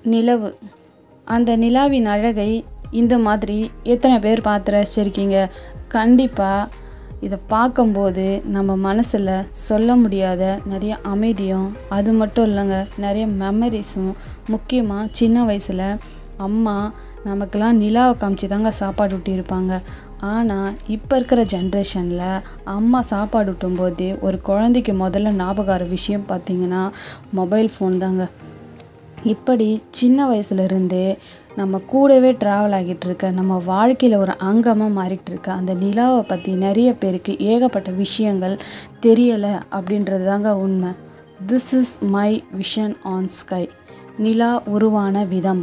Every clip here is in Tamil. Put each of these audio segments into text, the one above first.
நிலவு அந்த நிலாவின் அழகை இந்த மாதிரி எத்தனை பேர் பார்த்து ரசிச்சிருக்கீங்க கண்டிப்பாக இதை பார்க்கும்போது நம்ம மனசில் சொல்ல முடியாத நிறைய அமைதியும் அது மட்டும் இல்லைங்க நிறைய மெமரிஸும் முக்கியமாக சின்ன வயசில் அம்மா நமக்கெல்லாம் நிலாவை காமிச்சு தாங்க சாப்பாடு ஊட்டியிருப்பாங்க ஆனால் இப்போ இருக்கிற ஜென்ரேஷனில் அம்மா சாப்பாடு ஊட்டும்போது ஒரு குழந்தைக்கு முதல்ல ஞாபகம் வர விஷயம் பார்த்திங்கன்னா மொபைல் ஃபோன் தாங்க இப்படி சின்ன வயசுலேருந்தே நம்ம கூடவே ட்ராவல் ஆகிட்டு இருக்க நம்ம வாழ்க்கையில் ஒரு அங்கமாக மாறிட்டு இருக்க அந்த நிலாவை பற்றி நிறைய பேருக்கு ஏகப்பட்ட விஷயங்கள் தெரியலை அப்படின்றது தாங்க உண்மை this is my vision on sky நிலா உருவான விதம்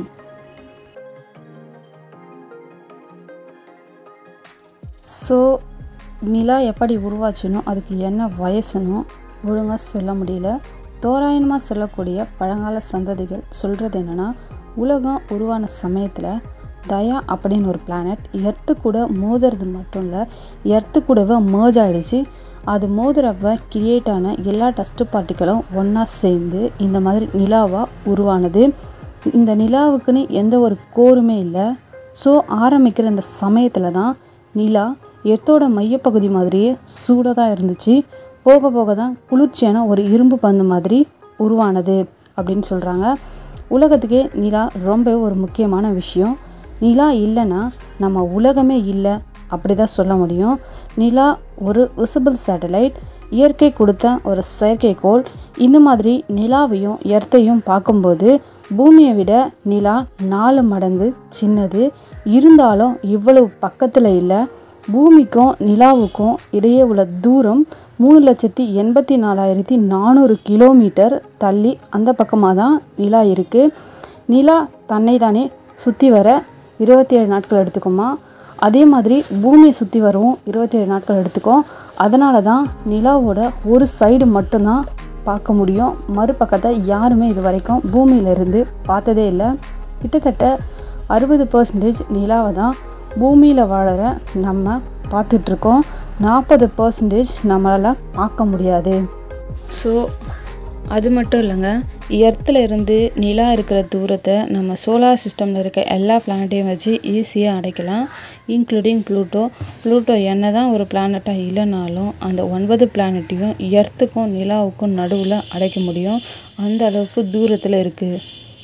ஸோ நிலா எப்படி உருவாச்சுனோ அதுக்கு என்ன வயசுனோ ஒழுங்காக சொல்ல முடியல தோராயமாக சொல்லக்கூடிய பழங்கால சந்ததிகள் சொல்கிறது என்னென்னா உலகம் உருவான சமயத்தில் தயா அப்படின்னு ஒரு பிளானட் எர்த்து கூட மோதுறது மட்டும் இல்லை எர்த்து கூடவே மேர்ஜ் ஆகிடுச்சு அது மோதுறப்ப கிரியேட் ஆன எல்லா டஸ்ட்டு பார்ட்டிகளும் ஒன்றா சேர்ந்து இந்த மாதிரி நிலாவாக உருவானது இந்த நிலாவுக்குன்னு எந்த ஒரு கோருமே இல்லை ஸோ ஆரம்பிக்கிற இந்த சமயத்தில் தான் நிலா எர்த்தோட மையப்பகுதி மாதிரியே சூடாக தான் இருந்துச்சு போக போக தான் குளிர்ச்சியான ஒரு இரும்பு பந்து மாதிரி உருவானது அப்படின்னு சொல்கிறாங்க உலகத்துக்கே நிலா ரொம்ப ஒரு முக்கியமான விஷயம் நிலா இல்லைன்னா நம்ம உலகமே இல்லை அப்படி தான் சொல்ல முடியும் நிலா ஒரு விசிபிள் சேட்டலைட் இயற்கை கொடுத்த ஒரு செயற்கைக்கோள் இந்த மாதிரி நிலாவையும் எர்த்தையும் பார்க்கும்போது பூமியை விட நிலா நாலு மடங்கு சின்னது இருந்தாலும் இவ்வளவு பக்கத்தில் இல்லை பூமிக்கும் நிலாவுக்கும் இடையே உள்ள தூரம் மூணு லட்சத்தி எண்பத்தி நாலாயிரத்தி நானூறு கிலோமீட்டர் தள்ளி அந்த பக்கமாக தான் நிலா இருக்குது நிலா தன்னை தானே சுற்றி வர இருபத்தி ஏழு நாட்கள் எடுத்துக்குமா அதே மாதிரி பூமியை சுற்றி வரவும் இருபத்தேழு நாட்கள் எடுத்துக்கும் அதனால தான் நிலாவோட ஒரு சைடு மட்டும்தான் பார்க்க முடியும் மறுபக்கத்தை யாருமே இது வரைக்கும் பூமியிலிருந்து பார்த்ததே இல்லை கிட்டத்தட்ட அறுபது பர்சன்டேஜ் நிலாவை தான் பூமியில் வாழற நம்ம பார்த்துட்ருக்கோம் நாற்பது பர்சன்டேஜ் நம்மளால் பார்க்க முடியாது ஸோ அது மட்டும் இல்லைங்க எர்த்தில் இருந்து நிலா இருக்கிற தூரத்தை நம்ம சோலார் சிஸ்டமில் இருக்க எல்லா பிளானட்டையும் வச்சு ஈஸியாக அடைக்கலாம் இன்க்ளூடிங் ப்ளூட்டோ ப்ளூட்டோ என்ன தான் ஒரு பிளானட்டாக இல்லைனாலும் அந்த ஒன்பது பிளானட்டையும் எர்த்துக்கும் நிலாவுக்கும் நடுவில் அடைக்க முடியும் அந்த அளவுக்கு தூரத்தில் இருக்குது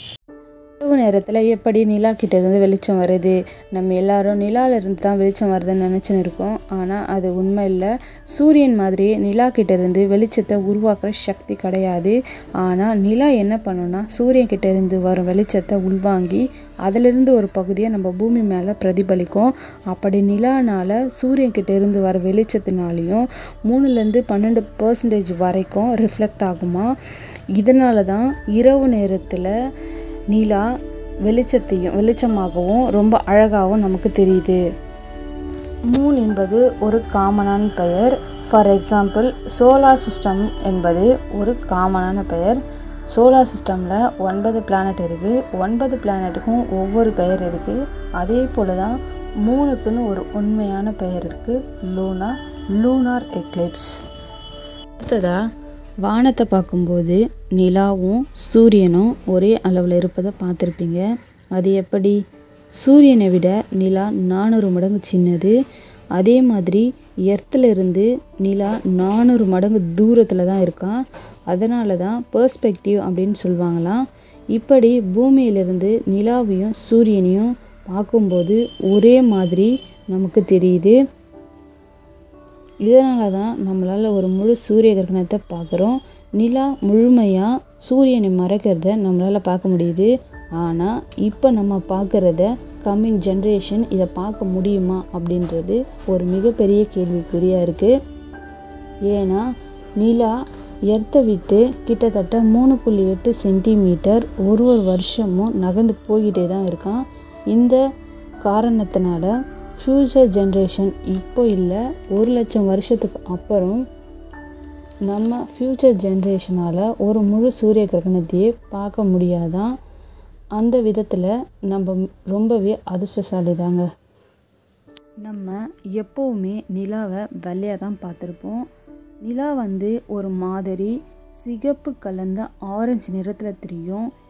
இரவு நேரத்தில் எப்படி நிலா கிட்ட இருந்து வெளிச்சம் வருது நம்ம எல்லாரும் நிலால இருந்து தான் வெளிச்சம் வருதுன்னு நினச்சின்னு இருக்கோம் ஆனால் அது உண்மை இல்லை சூரியன் மாதிரி நிலா கிட்ட இருந்து வெளிச்சத்தை உருவாக்குற சக்தி கிடையாது ஆனால் நிலா என்ன பண்ணுன்னா சூரியன் கிட்ட இருந்து வரும் வெளிச்சத்தை உள்வாங்கி அதிலிருந்து ஒரு பகுதியை நம்ம பூமி மேலே பிரதிபலிக்கும் அப்படி நிலானால சூரியன் கிட்ட இருந்து வர வெளிச்சத்தினாலையும் மூணுலேருந்து பன்னெண்டு பர்சன்டேஜ் வரைக்கும் ரிஃப்ளெக்ட் ஆகுமா இதனால தான் இரவு நேரத்தில் நிலா வெளிச்சத்தையும் வெளிச்சமாகவும் ரொம்ப அழகாகவும் நமக்கு தெரியுது மூன் என்பது ஒரு காமனான பெயர் ஃபார் எக்ஸாம்பிள் சோலார் சிஸ்டம் என்பது ஒரு காமனான பெயர் சோலார் சிஸ்டமில் ஒன்பது பிளானட் இருக்குது ஒன்பது பிளானட்டுக்கும் ஒவ்வொரு பெயர் இருக்குது அதே போல் தான் மூணுக்குன்னு ஒரு உண்மையான பெயர் இருக்குது லூனா லூனார் எக்லிப்ஸ் அடுத்ததாக வானத்தை பார்க்கும்போது நிலாவும் சூரியனும் ஒரே அளவில் இருப்பதை பார்த்துருப்பீங்க அது எப்படி சூரியனை விட நிலா நானூறு மடங்கு சின்னது அதே மாதிரி எர்த்தில் இருந்து நிலா நானூறு மடங்கு தூரத்தில் தான் இருக்கான் அதனால தான் பெர்ஸ்பெக்டிவ் அப்படின்னு சொல்லுவாங்களாம் இப்படி பூமியிலிருந்து நிலாவையும் சூரியனையும் பார்க்கும்போது ஒரே மாதிரி நமக்கு தெரியுது இதனால தான் நம்மளால் ஒரு முழு சூரிய கிரகணத்தை பார்க்குறோம் நிலா முழுமையாக சூரியனை மறைக்கிறத நம்மளால் பார்க்க முடியுது ஆனால் இப்போ நம்ம பார்க்குறத கம்மிங் ஜென்ரேஷன் இதை பார்க்க முடியுமா அப்படின்றது ஒரு மிகப்பெரிய கேள்விக்குறியாக இருக்குது ஏன்னா நிலா எர்த்தை விட்டு கிட்டத்தட்ட மூணு புள்ளி எட்டு சென்டிமீட்டர் ஒரு ஒரு வருஷமும் நகர்ந்து போய்கிட்டே தான் இருக்கான் இந்த காரணத்தினால ஃப்யூச்சர் ஜென்ரேஷன் இப்போ இல்லை ஒரு லட்சம் வருஷத்துக்கு அப்புறம் நம்ம ஃப்யூச்சர் ஜென்ரேஷனால் ஒரு முழு சூரிய கிரகணத்தையே பார்க்க முடியாதான் அந்த விதத்தில் நம்ம ரொம்பவே அதிர்ஷ்டசாலி தாங்க நம்ம எப்போவுமே நிலாவை வெள்ளையாக தான் பார்த்துருப்போம் நிலா வந்து ஒரு மாதிரி சிகப்பு கலந்த ஆரஞ்சு நிறத்தில் தெரியும்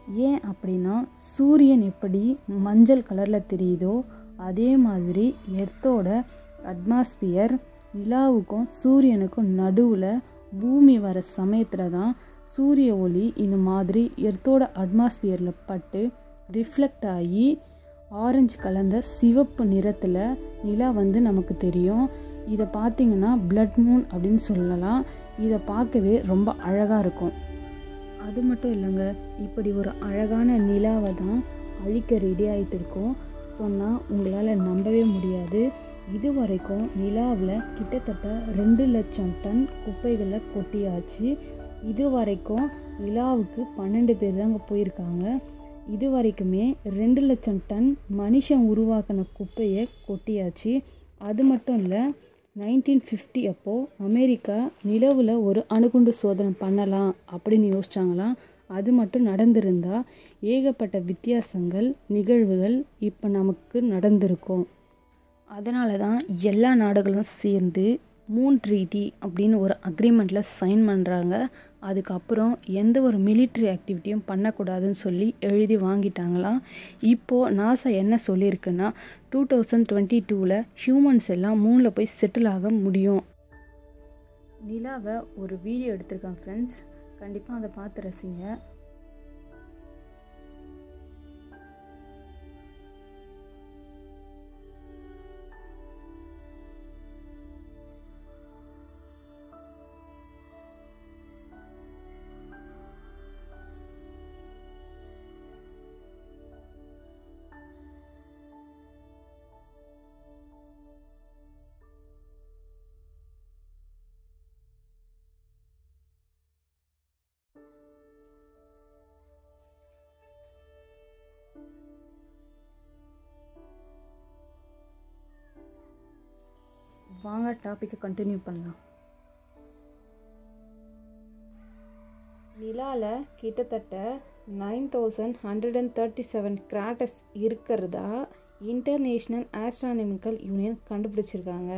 ஏன் அப்படின்னா சூரியன் எப்படி மஞ்சள் கலரில் தெரியுதோ அதே மாதிரி எர்த்தோட அட்மாஸ்பியர் நிலாவுக்கும் சூரியனுக்கும் நடுவில் பூமி வர சமயத்தில் தான் சூரிய ஒளி இந்த மாதிரி எர்த்தோட அட்மாஸ்பியரில் பட்டு ரிஃப்ளெக்ட் ஆகி ஆரஞ்சு கலந்த சிவப்பு நிறத்தில் நிலா வந்து நமக்கு தெரியும் இதை பார்த்திங்கன்னா பிளட் மூன் அப்படின்னு சொல்லலாம் இதை பார்க்கவே ரொம்ப அழகாக இருக்கும் அது மட்டும் இல்லைங்க இப்படி ஒரு அழகான நிலாவை தான் அழிக்க ரெடி ஆகிட்டு இருக்கோம் சொன்னால் உங்களால் நம்பவே முடியாது இது வரைக்கும் நிலாவில் கிட்டத்தட்ட ரெண்டு லட்சம் டன் குப்பைகளை கொட்டியாச்சு இது வரைக்கும் நிலாவுக்கு பன்னெண்டு பேர் தாங்க போயிருக்காங்க இது வரைக்குமே ரெண்டு லட்சம் டன் மனுஷன் உருவாக்கின குப்பையை கொட்டியாச்சு அது மட்டும் இல்லை நைன்டீன் ஃபிஃப்டி அப்போது அமெரிக்கா நிலவில் ஒரு அணுகுண்டு சோதனை பண்ணலாம் அப்படின்னு யோசிச்சாங்களாம் அது மட்டும் நடந்திருந்தா ஏகப்பட்ட வித்தியாசங்கள் நிகழ்வுகள் இப்போ நமக்கு நடந்திருக்கும் அதனால தான் எல்லா நாடுகளும் சேர்ந்து மூன் ட்ரீட்டி அப்படின்னு ஒரு அக்ரிமெண்ட்டில் சைன் பண்ணுறாங்க அதுக்கப்புறம் எந்த ஒரு மிலிட்ரி ஆக்டிவிட்டியும் பண்ணக்கூடாதுன்னு சொல்லி எழுதி வாங்கிட்டாங்களாம் இப்போது நாசா என்ன சொல்லியிருக்குன்னா டூ தௌசண்ட் டுவெண்ட்டி டூவில் ஹியூமன்ஸ் எல்லாம் மூணில் போய் செட்டில் ஆக முடியும் நிலாவை ஒரு வீடியோ எடுத்திருக்கேன் ஃப்ரெண்ட்ஸ் கண்டிப்பாக அதை பார்த்து ரசிங்க வாங்க டாப்பிக்கை கண்டினியூ பண்ணலாம் நிலாவில் கிட்டத்தட்ட nine thousand hundred and thirty seven craters இருக்கிறதா இன்டர்நேஷ்னல் ஆஸ்ட்ரானமிக்கல் யூனியன் கண்டுபிடிச்சிருக்காங்க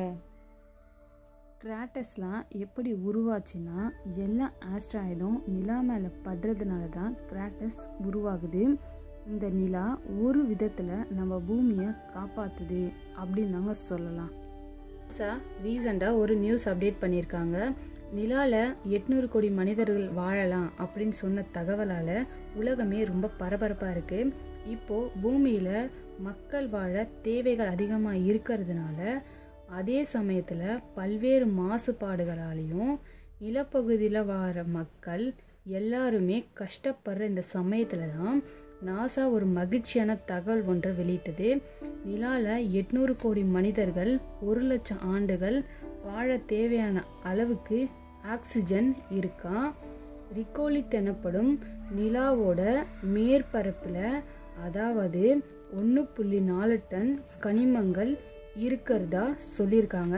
கிராட்டஸ்லாம் எப்படி உருவாச்சுன்னா எல்லா ஆஸ்ட்ராய்டும் நிலா மேலே படுறதுனால தான் கிராட்டஸ் உருவாகுது இந்த நிலா ஒரு விதத்தில் நம்ம பூமியை காப்பாற்றுது அப்படின்னு தாங்க சொல்லலாம் நாசா ரீசெண்டாக ஒரு நியூஸ் அப்டேட் பண்ணியிருக்காங்க நிலாவில் எட்நூறு கோடி மனிதர்கள் வாழலாம் அப்படின்னு சொன்ன தகவலால் உலகமே ரொம்ப பரபரப்பாக இருக்குது இப்போது பூமியில் மக்கள் வாழ தேவைகள் அதிகமாக இருக்கிறதுனால அதே சமயத்தில் பல்வேறு மாசுபாடுகளாலையும் நிலப்பகுதியில் வாழ மக்கள் எல்லாருமே கஷ்டப்படுற இந்த சமயத்தில் தான் நாசா ஒரு மகிழ்ச்சியான தகவல் ஒன்றை வெளியிட்டது நிலாவில் எட்நூறு கோடி மனிதர்கள் ஒரு லட்சம் ஆண்டுகள் வாழ தேவையான அளவுக்கு ஆக்சிஜன் இருக்கா ரிகோலித் எனப்படும் நிலாவோட மேற்பரப்பில் அதாவது ஒன்று புள்ளி நாலு டன் கனிமங்கள் இருக்கிறதா சொல்லியிருக்காங்க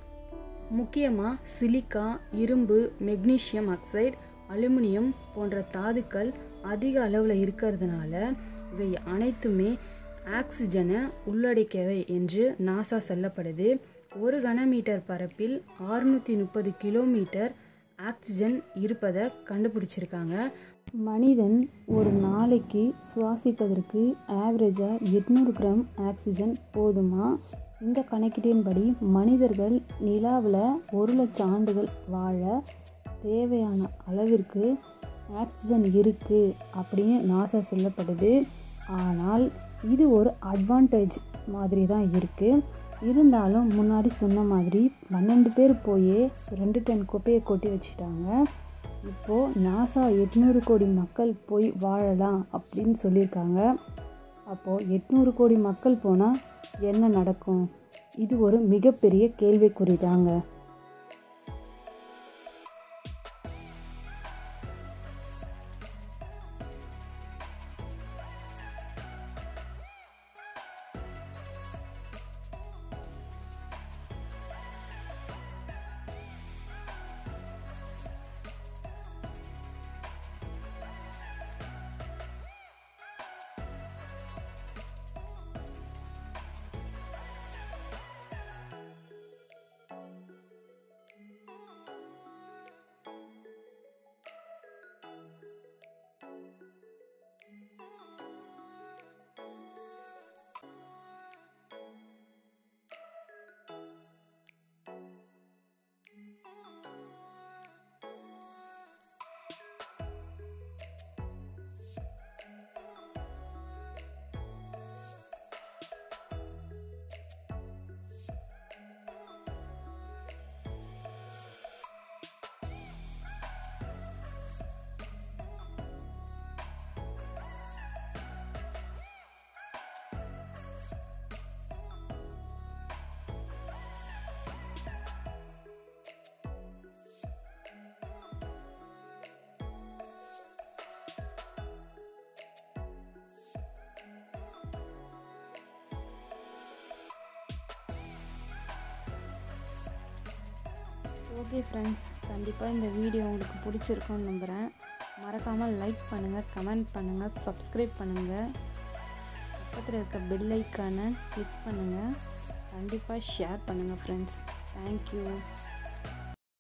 முக்கியமாக சிலிக்கா இரும்பு மெக்னீஷியம் ஆக்சைடு அலுமினியம் போன்ற தாதுக்கள் அதிக அளவில் இருக்கிறதுனால இவை அனைத்துமே ஆக்சிஜனை உள்ளடக்கியவை என்று நாசா சொல்லப்படுது ஒரு கனமீட்டர் பரப்பில் ஆறுநூற்றி முப்பது கிலோமீட்டர் ஆக்சிஜன் இருப்பதை கண்டுபிடிச்சிருக்காங்க மனிதன் ஒரு நாளைக்கு சுவாசிப்பதற்கு ஆவரேஜாக எட்நூறு கிராம் ஆக்சிஜன் போதுமா இந்த கணக்கீட்டின்படி மனிதர்கள் நிலாவில் ஒரு லட்சம் ஆண்டுகள் வாழ தேவையான அளவிற்கு ஆக்சிஜன் இருக்குது அப்படின்னு நாசா சொல்லப்படுது ஆனால் இது ஒரு அட்வான்டேஜ் மாதிரி தான் இருக்குது இருந்தாலும் முன்னாடி சொன்ன மாதிரி பன்னெண்டு பேர் போய் ரெண்டு டன் குப்பையை கொட்டி வச்சுட்டாங்க இப்போது நாசா எட்நூறு கோடி மக்கள் போய் வாழலாம் அப்படின்னு சொல்லியிருக்காங்க அப்போது எட்நூறு கோடி மக்கள் போனால் என்ன நடக்கும் இது ஒரு மிகப்பெரிய கேள்விக்குறி தாங்க ஓகே ஃப்ரெண்ட்ஸ் கண்டிப்பாக இந்த வீடியோ உங்களுக்கு பிடிச்சிருக்கும்னு நம்புகிறேன் மறக்காமல் லைக் பண்ணுங்கள் கமெண்ட் பண்ணுங்கள் சப்ஸ்கிரைப் பண்ணுங்கள் பக்கத்தில் இருக்க பெல் ஐக்கானை கிளிக் பண்ணுங்கள் கண்டிப்பாக ஷேர் பண்ணுங்கள் ஃப்ரெண்ட்ஸ் தேங்க்யூ